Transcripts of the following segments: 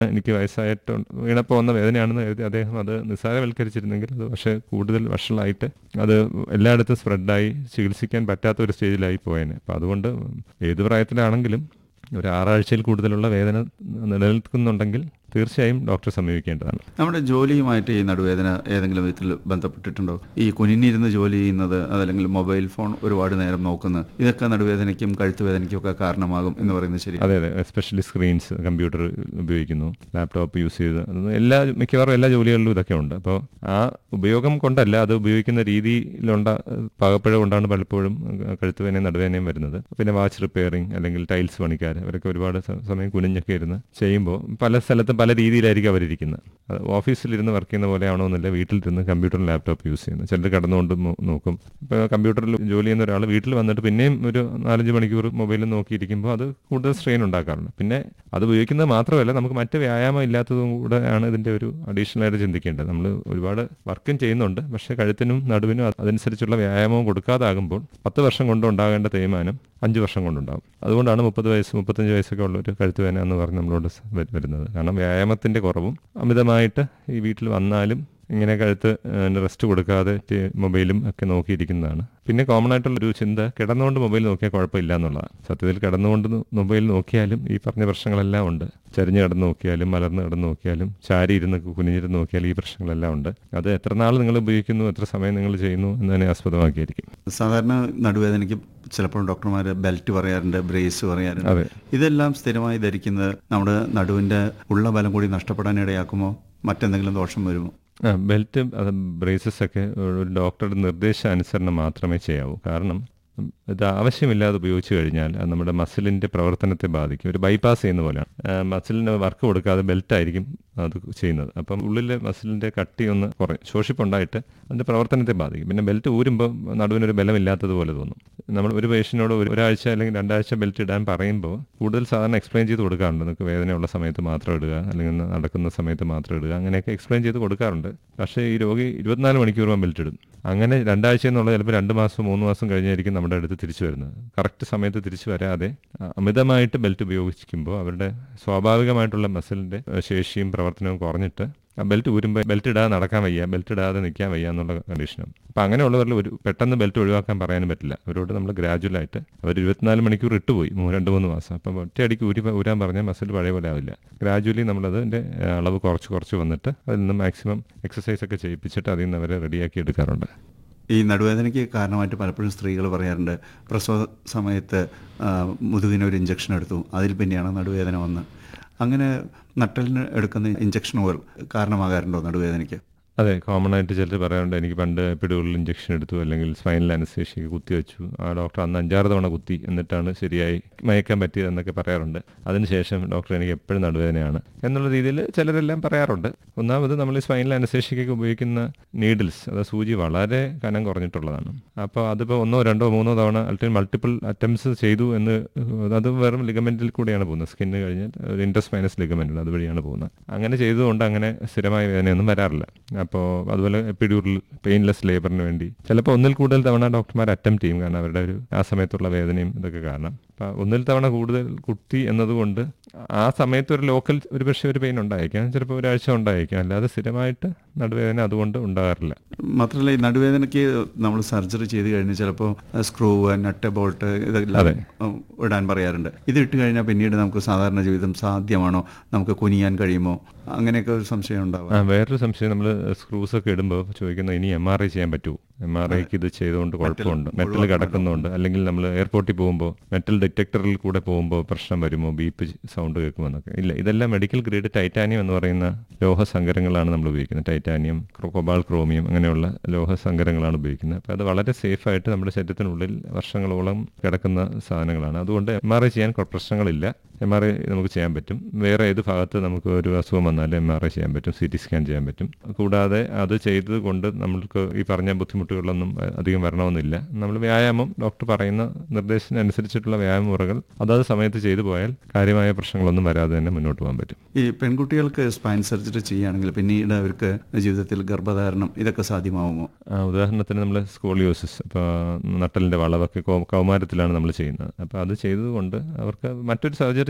എനിക്ക് വയസ്സായിട്ട് വീണപ്പോൾ വന്ന വേദനയാണെന്ന് കരുതി അദ്ദേഹം അത് നിസ്സാരവൽക്കരിച്ചിരുന്നെങ്കിൽ അത് പക്ഷേ കൂടുതൽ വഷളായിട്ട് അത് എല്ലായിടത്തും സ്പ്രെഡായി ചികിത്സിക്കാൻ പറ്റാത്ത ഒരു സ്റ്റേജിലായി പോയേനെ അപ്പോൾ അതുകൊണ്ട് ഏത് പ്രായത്തിലാണെങ്കിലും ഒരു ആറാഴ്ചയിൽ കൂടുതലുള്ള വേദന നിലനിൽക്കുന്നുണ്ടെങ്കിൽ തീർച്ചയായും ഡോക്ടറെ സമീപിക്കേണ്ടതാണ് നമ്മുടെ ജോലിയുമായിട്ട് ഈ നടുവേദന ഏതെങ്കിലും വിധത്തിൽ ബന്ധപ്പെട്ടിട്ടുണ്ടോ ഈ കുനിഞ്ഞിരുന്ന് ജോലി ചെയ്യുന്നത് അതല്ലെങ്കിൽ മൊബൈൽ ഫോൺ ഒരുപാട് നേരം നോക്കുന്നത് ഇതൊക്കെ നടുവേദനയ്ക്കും കഴുത്ത് വേദനയ്ക്കും ഒക്കെ കാരണമാകും എന്ന് പറയുന്നത് ശരി അതെ അതെ എസ്പെഷ്യലി സ്ക്രീൻസ് കമ്പ്യൂട്ടർ ഉപയോഗിക്കുന്നു ലാപ്ടോപ്പ് യൂസ് ചെയ്ത് അത് എല്ലാ മിക്കവാറും എല്ലാ ജോലികളിലും ഇതൊക്കെ ഉണ്ട് അപ്പോൾ ആ ഉപയോഗം കൊണ്ടല്ല അത് ഉപയോഗിക്കുന്ന രീതിയിലുണ്ട പാകപ്പിഴ കൊണ്ടാണ് പലപ്പോഴും കഴുത്ത് വേനയും നടുവേനയും വരുന്നത് പിന്നെ വാച്ച് റിപ്പയറിംഗ് അല്ലെങ്കിൽ ടൈൽസ് പണിക്കാർ അവരൊക്കെ ഒരുപാട് സ- സമയം കുനിഞ്ഞൊക്കെ ഇരുന്ന് ചെയ്യുമ്പോൾ പല സ്ഥലത്തും പല രീതിയിലായിരിക്കും അവരിരിക്കുന്നത് അത് ഓഫീസിലിരുന്ന് വർക്ക് ചെയ്യുന്ന പോലെ ആവണമെന്നില്ല വീട്ടിലിരുന്ന് കമ്പ്യൂട്ടറും ലാപ്ടോപ്പ് യൂസ് ചെയ്യുന്നത് ചിലർ കടന്നുകൊണ്ട് നോ- നോക്കും ഇപ്പോൾ കമ്പ്യൂട്ടറിൽ ജോലി ചെയ്യുന്ന ഒരാൾ വീട്ടിൽ വന്നിട്ട് പിന്നെയും ഒരു നാലഞ്ച് മണിക്കൂർ മൊബൈലിൽ നോക്കിയിരിക്കുമ്പോൾ അത് കൂടുതൽ സ്ട്രെയിൻ ഉണ്ടാക്കാറുണ്ട് പിന്നെ അത് ഉപയോഗിക്കുന്നത് മാത്രമല്ല നമുക്ക് മറ്റ് വ്യായാമം ഇല്ലാത്തതും കൂടെ ആണ് ഇതിന്റെ ഒരു അഡീഷണൽ ആയിട്ട് ചിന്തിക്കേണ്ടത് നമ്മൾ ഒരുപാട് വർക്കും ചെയ്യുന്നുണ്ട് പക്ഷേ കഴുത്തിനും നടുവിനും അത് അതനുസരിച്ചുള്ള വ്യായാമവും കൊടുക്കാതാകുമ്പോൾ പത്ത് വർഷം കൊണ്ട് ഉണ്ടാകേണ്ട തേയ്മാനം അഞ്ച് വർഷം കൊണ്ടുണ്ടാകും അതുകൊണ്ടാണ് മുപ്പത് വയസ്സ് മുപ്പത്തഞ്ച് വയസ്സൊക്കെ ഉള്ള ഒരു കഴുത്ത് വേന എന്ന് പറഞ്ഞ് നമ്മളോട് സ- വ- വരുന്നത് കാരണം വ്യായാമത്തിന്റെ കുറവും അമിതമായിട്ട് ഈ വീട്ടിൽ വന്നാലും ഇങ്ങനെ കഴുത്ത് റെസ്റ്റ് കൊടുക്കാതെ ടി- മൊബൈലും ഒക്കെ നോക്കിയിരിക്കുന്നതാണ് പിന്നെ കോമൺ ആയിട്ടുള്ള ഒരു ചിന്ത കിടന്നുകൊണ്ട് മൊബൈൽ നോക്കിയാൽ കുഴപ്പമില്ല എന്നുള്ളതാണ് സത്യത്തിൽ കിടന്നുകൊണ്ട് ന- മൊബൈൽ നോക്കിയാലും ഈ പറഞ്ഞ പ്രശ്നങ്ങളെല്ലാം ഉണ്ട് ചരിഞ്ഞ് കിടന്ന് നോക്കിയാലും മലർന്ന് കിടന്ന് നോക്കിയാലും ചാരി ഇരുന്ന് കുനിഞ്ഞിരുന്ന് നോക്കിയാലും ഈ പ്രശ്നങ്ങളെല്ലാം ഉണ്ട് അത് എത്ര നാൾ നിങ്ങൾ ഉപയോഗിക്കുന്നു എത്ര സമയം നിങ്ങൾ ചെയ്യുന്നു എന്നതിനെ ആസ്പദമാക്കിയായിരിക്കും സാധാരണ നടുവേദനയ്ക്ക് ചിലപ്പോൾ ഡോക്ടർമാർ ബെൽറ്റ് പറയാറുണ്ട് ബ്രേസ് പറയാറുണ്ട് അതെ ഇതെല്ലാം സ്ഥിരമായി ധരിക്കുന്നത് നമ്മുടെ നടുവിന്റെ ഉള്ള ബലം കൂടി നഷ്ടപ്പെടാൻ ഇടയാക്കുമോ മറ്റെന്തെങ്കിലും ദോഷം വരുമോ ആ ബെൽറ്റ് അത് ബ്രേസസ് ഒക്കെ ഒരു ഡോക്ടറുടെ നിർദ്ദേശാനുസരണം മാത്രമേ ചെയ്യാവൂ കാരണം ഉം, ഇത് ആവശ്യമില്ലാതെ ഉപയോഗിച്ച് കഴിഞ്ഞാൽ അത് നമ്മുടെ മസിലിന്റെ പ്രവർത്തനത്തെ ബാധിക്കും ഒരു ബൈപ്പാസ് ചെയ്യുന്ന പോലെയാണ് ആ, മസിലിന് വർക്ക് കൊടുക്കാതെ ബെൽറ്റ് ആയിരിക്കും അത് ചെയ്യുന്നത് അപ്പം ഉള്ളിലെ മസിലിന്റെ കട്ടി ഒന്ന് കുറയും ശോഷിപ്പുണ്ടായിട്ട് അതിന്റെ പ്രവർത്തനത്തെ ബാധിക്കും പിന്നെ ബെൽറ്റ് ഊരുമ്പോൾ നടുവിനൊരു ബലമില്ലാത്തതുപോലെ തോന്നും നമ്മൾ ഒരു പേഷ്യനോട് ഒരു ഒരാഴ്ച അല്ലെങ്കിൽ രണ്ടാഴ്ച ബെൽറ്റ് ഇടാൻ പറയുമ്പോൾ കൂടുതൽ സാധാരണ എക്സ്പ്ലെയിൻ ചെയ്ത് കൊടുക്കാറുണ്ട് നിങ്ങൾക്ക് വേദനയുള്ള സമയത്ത് മാത്രം ഇടുക അല്ലെങ്കിൽ നടക്കുന്ന സമയത്ത് മാത്രം ഇടുക അങ്ങനെയൊക്കെ എക്സ്പ്ലെയിൻ ചെയ്ത് കൊടുക്കാറുണ്ട് പക്ഷേ ഈ രോഗി ഇരുപത്തിനാല് മണിക്കൂർ ബെൽറ്റ് ഇടും അങ്ങനെ രണ്ടാഴ്ച എന്നുള്ളത് ചിലപ്പോൾ രണ്ട് മാസം മൂന്ന് മാസം കഴിഞ്ഞായിരിക്കും നമ്മുടെ അടുത്ത് തിരിച്ചു വരുന്നത് കറക്റ്റ് സമയത്ത് തിരിച്ചു വരാതെ അ, അമിതമായിട്ട് ബെൽറ്റ് ഉപയോഗിക്കുമ്പോൾ അവരുടെ സ്വാഭാവികമായിട്ടുള്ള മസിലിന്റെ ഏഹ്, ശേഷിയും പ്രവർത്തനവും കുറഞ്ഞിട്ട് ആ ബെൽറ്റ് ഊരുമ്പോൾ ബെൽറ്റ് ഇടാതെ നടക്കാൻ വയ്യ ബെൽറ്റ് ഇടാതെ നിൽക്കാൻ വയ്യ എന്നുള്ള കണ്ടീഷനും അപ്പം അങ്ങനെയുള്ളവരിൽ ഒരു പെട്ടെന്ന് ബെൽറ്റ് ഒഴിവാക്കാൻ പറയാനും പറ്റില്ല അവരോട് നമ്മൾ ഗ്രാജുവലായിട്ട് അവർ ഇരുപത്തിനാല് മണിക്കൂർ ഇട്ടുപോയി മൂ- രണ്ട് മൂന്ന് മാസം അപ്പം ഒറ്റയടിക്ക് ഊരി ഊരാൻ പറഞ്ഞാൽ മസിൽ പഴയ പോലെ ആവില്ല ഗ്രാജുവലി നമ്മളതിൻ്റെ അളവ് കുറച്ച് കുറച്ച് വന്നിട്ട് അതിൽ നിന്ന് മാക്സിമം എക്സസൈസ് ഒക്കെ ചെയ്യിപ്പിച്ചിട്ട് അതിൽ നിന്ന് അവരെ റെഡിയാക്കി എടുക്കാറുണ്ട് ഈ നടുവേദനയ്ക്ക് കാരണമായിട്ട് പലപ്പോഴും സ്ത്രീകൾ പറയാറുണ്ട് പ്രസവ സമയത്ത് ആ, മുതുകിന് ഒരു ഇഞ്ചക്ഷൻ എടുത്തു അതിൽ പിന്നെയാണ് നടുവേദന വന്ന് അങ്ങനെ നട്ടലിന് എടുക്കുന്ന ഇഞ്ചക്ഷനുകൾ കാരണമാകാറുണ്ടോ നടുവേദനയ്ക്ക് അതെ കോമൺ ആയിട്ട് ചിലർ പറയാറുണ്ട് എനിക്ക് പണ്ട് എപ്പിഡുകളിൽ ഇഞ്ചക്ഷൻ എടുത്തു അല്ലെങ്കിൽ സ്പൈനൽ അനസ്തേഷ്യക്ക് കുത്തി വെച്ചു ആ ഡോക്ടർ അന്ന് അഞ്ചാറ് തവണ കുത്തി എന്നിട്ടാണ് ശരിയായി മയക്കാൻ പറ്റിയത് എന്നൊക്കെ പറയാറുണ്ട് അതിനുശേഷം ഡോക്ടർ എനിക്ക് എപ്പോഴും നടുവേദനയാണ് എന്നുള്ള രീതിയിൽ ചിലരെല്ലാം പറയാറുണ്ട് ഒന്നാമത് നമ്മൾ ഈ സ്പൈനൽ അനസ്തേഷ്യക്കൊക്കെ ഉപയോഗിക്കുന്ന നീഡിൽസ് അത് സൂചി വളരെ കനം കുറഞ്ഞിട്ടുള്ളതാണ് അപ്പോൾ അതിപ്പോൾ ഒന്നോ രണ്ടോ മൂന്നോ തവണ അല്ലെങ്കിൽ മൾട്ടിപ്പിൾ അറ്റംപ്റ്റ്സ് ചെയ്തു എന്ന് അത് വെറും ലിഗമെന്റിൽ കൂടെയാണ് പോകുന്നത് സ്കിന്ന് കഴിഞ്ഞാൽ ഒരു ഇൻട്രസ് മൈനസ് ലിഗമെന്റ് ഉണ്ട് അതുവഴിയാണ് പോകുന്നത് അങ്ങനെ ചെയ്തുകൊണ്ട് അങ്ങനെ സ്ഥിരമായ വേദനയൊന്നും വരാറില്ല അപ്പോൾ അതുപോലെ എപ്പിഡ്യൂറിൽ പെയിൻലെസ് ലേബറിന് വേണ്ടി ചിലപ്പോൾ ഒന്നിൽ കൂടുതൽ തവണ ഡോക്ടർമാർ അറ്റംപ്റ്റ് ചെയ്യും കാരണം അവരുടെ ഒരു ആ സമയത്തുള്ള വേദനയും ഇതൊക്കെ കാരണം അപ്പോൾ ഒന്നിൽ തവണ കൂടുതൽ കുത്തി എന്നതുകൊണ്ട് ആ സമയത്ത് ഒരു ലോക്കൽ ഒരു പക്ഷേ ഒരു പെയിൻ ഉണ്ടായിരിക്കാം ചിലപ്പോൾ ഒരാഴ്ച ഉണ്ടായിരിക്കാം അല്ലാതെ സ്ഥിരമായിട്ട് നടുവേദന അതുകൊണ്ട് ഉണ്ടാകാറില്ല മാത്രമല്ല ഈ നടുവേദനയ്ക്ക് നമ്മൾ സർജറി ചെയ്ത് കഴിഞ്ഞ് ചിലപ്പോൾ സ്ക്രൂ നട്ട് ബോൾട്ട് ഇതെല്ലാം അതെ. ഉം, ഇടാൻ പറയാറുണ്ട് ഇത് ഇട്ട് കഴിഞ്ഞാൽ പിന്നീട് നമുക്ക് സാധാരണ ജീവിതം സാധ്യമാണോ നമുക്ക് കുനിയാൻ കഴിയുമോ അങ്ങനെയൊക്കെ ഒരു സംശയം ഉണ്ടാവാം ആ വേറൊരു സംശയം നമ്മൾ സ്ക്രൂസ് ഒക്കെ ഇടുമ്പോൾ ചോദിക്കുന്നത് ഇനി എം ആർ ഐ ചെയ്യാൻ പറ്റുമോ എം ആർ ഐക്ക് ഇത് ചെയ്തുകൊണ്ട് കുഴപ്പമുണ്ട് മെറ്റൽ കിടക്കുന്നുണ്ട് അല്ലെങ്കിൽ നമ്മൾ എയർപോർട്ടിൽ പോകുമ്പോൾ മെറ്റൽ ഡിറ്റക്ടറിൽ കൂടെ പോകുമ്പോൾ പ്രശ്നം വരുമോ ബീപ്പ് സൗണ്ട് കേൾക്കുമെന്നൊക്കെ ഇല്ല ഇതെല്ലാം മെഡിക്കൽ ഗ്രേഡ് ടൈറ്റാനിയം എന്ന് പറയുന്ന ലോഹ സങ്കരങ്ങളാണ് നമ്മൾ ഉപയോഗിക്കുന്നത് ടൈറ്റാനിയം കൊബാൾ ക്രോമിയം അങ്ങനെയുള്ള ലോഹ സങ്കരങ്ങളാണ് ഉപയോഗിക്കുന്നത് അപ്പോൾ അത് വളരെ സേഫ് ആയിട്ട് നമ്മുടെ ശരീരത്തിനുള്ളിൽ വർഷങ്ങളോളം കിടക്കുന്ന സാധനങ്ങളാണ് അതുകൊണ്ട് എം ആർ ഐ ചെയ്യാൻ കൊ- പ്രശ്നങ്ങളില്ല എം ആർ ഐ നമുക്ക് ചെയ്യാൻ പറ്റും വേറെ ഏത് ഭാഗത്ത് നമുക്ക് ഒരു അസുഖം വന്നാലും എം ആർ ഐ ചെയ്യാൻ പറ്റും സി ടി സ്കാൻ ചെയ്യാൻ പറ്റും കൂടാതെ അത് ചെയ്തത് കൊണ്ട് നമ്മൾക്ക് ഈ പറഞ്ഞ ബുദ്ധിമുട്ടുകളൊന്നും അഹ് അധികം വരണമെന്നില്ല നമ്മൾ വ്യായാമം ഡോക്ടർ പറയുന്ന നിർദ്ദേശത്തിനനുസരിച്ചിട്ടുള്ള വ്യായാമ മുറകൾ അതാത് സമയത്ത് ചെയ്തു പോയാൽ കാര്യമായ പ്രശ്നങ്ങളൊന്നും വരാതെ തന്നെ മുന്നോട്ട് പോകാൻ പറ്റും ഈ പെൺകുട്ടികൾക്ക് സ്പൈൻ സർജറി ചെയ്യുകയാണെങ്കിൽ പിന്നീട് അവർക്ക് ജീവിതത്തിൽ ഗർഭധാരണം ഇതൊക്കെ സാധ്യമാവുമോ ആ, ഉദാഹരണത്തിന് നമ്മൾ സ്കോളിയോസിസ് ഇപ്പോൾ നട്ടലിൻ്റെ വളവൊക്കെ കൗ- കൗമാരത്തിലാണ് നമ്മൾ ചെയ്യുന്നത് അപ്പോൾ അത് ചെയ്തതുകൊണ്ട് അവർക്ക് മറ്റൊരു സർജറി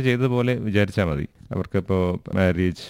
ചെയ്തതുപോലെ വിചാരിച്ചാൽ മതി അവർക്കിപ്പോൾ മാരേജ്